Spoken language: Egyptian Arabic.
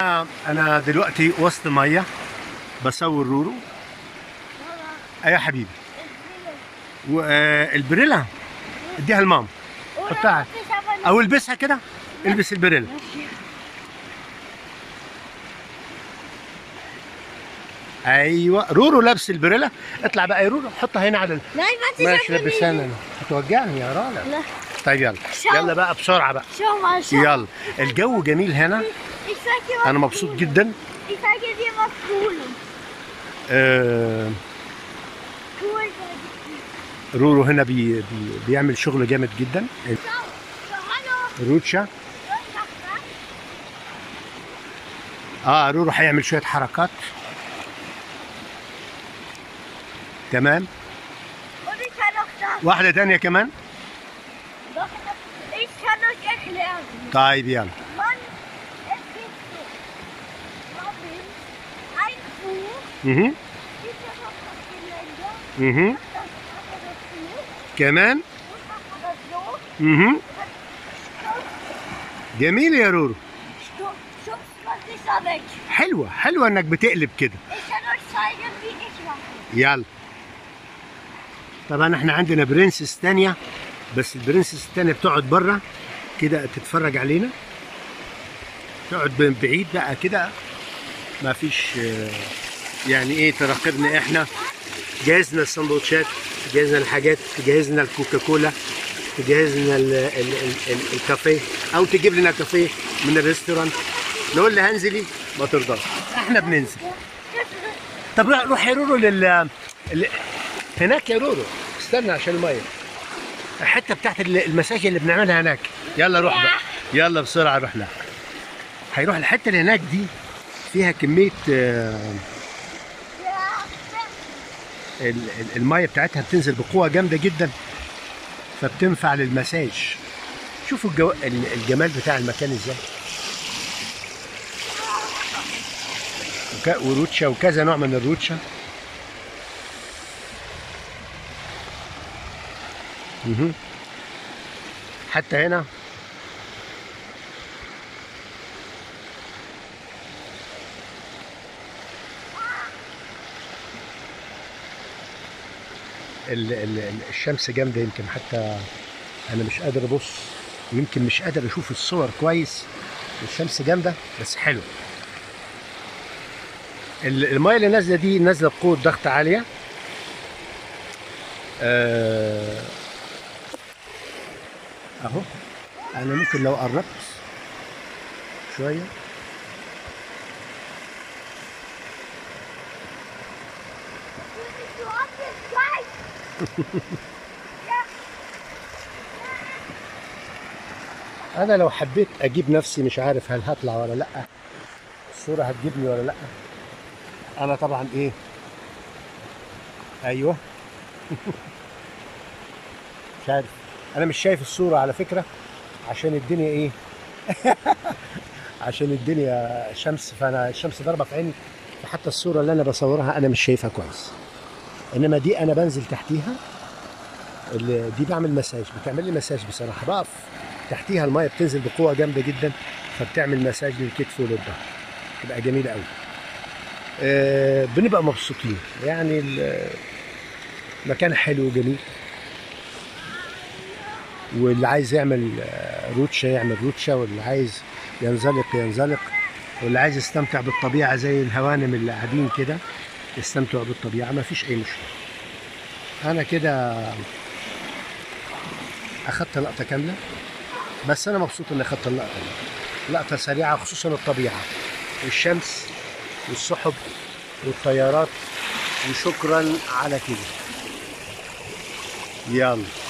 انا دلوقتي وسط ميه بصور رورو ايوه يا حبيبي والبريلا اديها لماما حطها او البسها كده البس البريلا ايوه رورو لابس البريلا اطلع بقى يا رورو حطها هنا على ال... Nein, warte, ماشي ich habe لبسها انا هتوجعني يا راجل لا. طيب يلا شو. يلا بقى بسرعه بقى Schau mal, schau. يلا الجو جميل هنا Ich sag dir was انا مبسوط Cooles. جدا Ich sage dir was Cooles. آه Cool sag ich dir. رورو هنا بي بي بيعمل شغل جامد جدا Schau, schau, hallo. روتشا Was macht das? اه رورو هيعمل شويه حركات تمام Und ich kann auch das. واحده تانية كمان Doch, ich kann euch erklären. طيب يلا Mann, es gibt so. Robin, ein Buch, اها ist ja noch das Geländer, اها das macht er dazu, كمان und macht er das so, اها جميل يا رورو Stumpf, schubst man sich da weg. حلوه حلوه انك بتقلب كده Ich kann euch zeigen, wie ich mache. يلا طبعا احنا عندنا برنسس تانية بس البرنسس التانية بتقعد بره كده تتفرج علينا تقعد من بعيد بقى كده ما فيش آه، يعني ايه تراقبنا احنا جهزنا السندوتشات جهزنا الحاجات تجهزنا الكوكاكولا تجهزنا ال ال ال ال الكافيه او تجيب لنا كافيه من الريستورانت نقول لها انزلي ما ترضاش احنا بننزل طب روح روح يا رورو لل ال- هناك يا رورو استنى عشان الميه الحته بتاعت ال- المساج اللي بنعملها هناك يلا روح بقى يلا بسرعه روح لها هيروح الحته اللي هناك دي فيها كميه آه، ال- ال- الميه بتاعتها بتنزل بقوه جامده جدا فبتنفع للمساج شوفوا الجو... ال- الجمال بتاع المكان ازاي وك... وروتشا وكذا نوع من الروتشا مهم. حتى هنا ال- ال- ال- الشمس جامده يمكن حتى انا مش قادر ابص يمكن مش قادر اشوف الصور كويس الشمس جامده بس حلو ال- الميه اللي نازله دي نازله بقوه ضغط عاليه آه، اهو انا ممكن لو قربت شويه Du hast es gleich. انا لو حبيت اجيب نفسي مش عارف هل هطلع ولا لا الصوره هتجيبني ولا لا انا طبعا ايه ايوه مش عارف انا مش شايف الصوره على فكره عشان الدنيا ايه عشان الدنيا شمس فانا الشمس ضاربه في عيني فحتى الصوره اللي انا بصورها انا مش شايفها كويس انما دي انا بنزل تحتيها اللي دي بعمل مساج بتعمل لي مساج بصراحه بقف تحتيها الميه بتنزل بقوه جامده جدا فبتعمل مساج للكتف وللظهر تبقى جميله قوي آه بنبقى مبسوطين يعني ال- المكان حلو وجميل واللي عايز يعمل آه، روتشا يعمل روتشا واللي عايز ينزلق ينزلق واللي عايز يستمتع بالطبيعه زي الهوانم اللي قاعدين كده يستمتعوا بالطبيعه ما فيش اي مشكله انا كده اخدت لقطه كامله بس انا مبسوط اني اخدت اللقطه دي لقطه سريعه خصوصا الطبيعه والشمس والسحب والطيارات وشكرا على كده يلا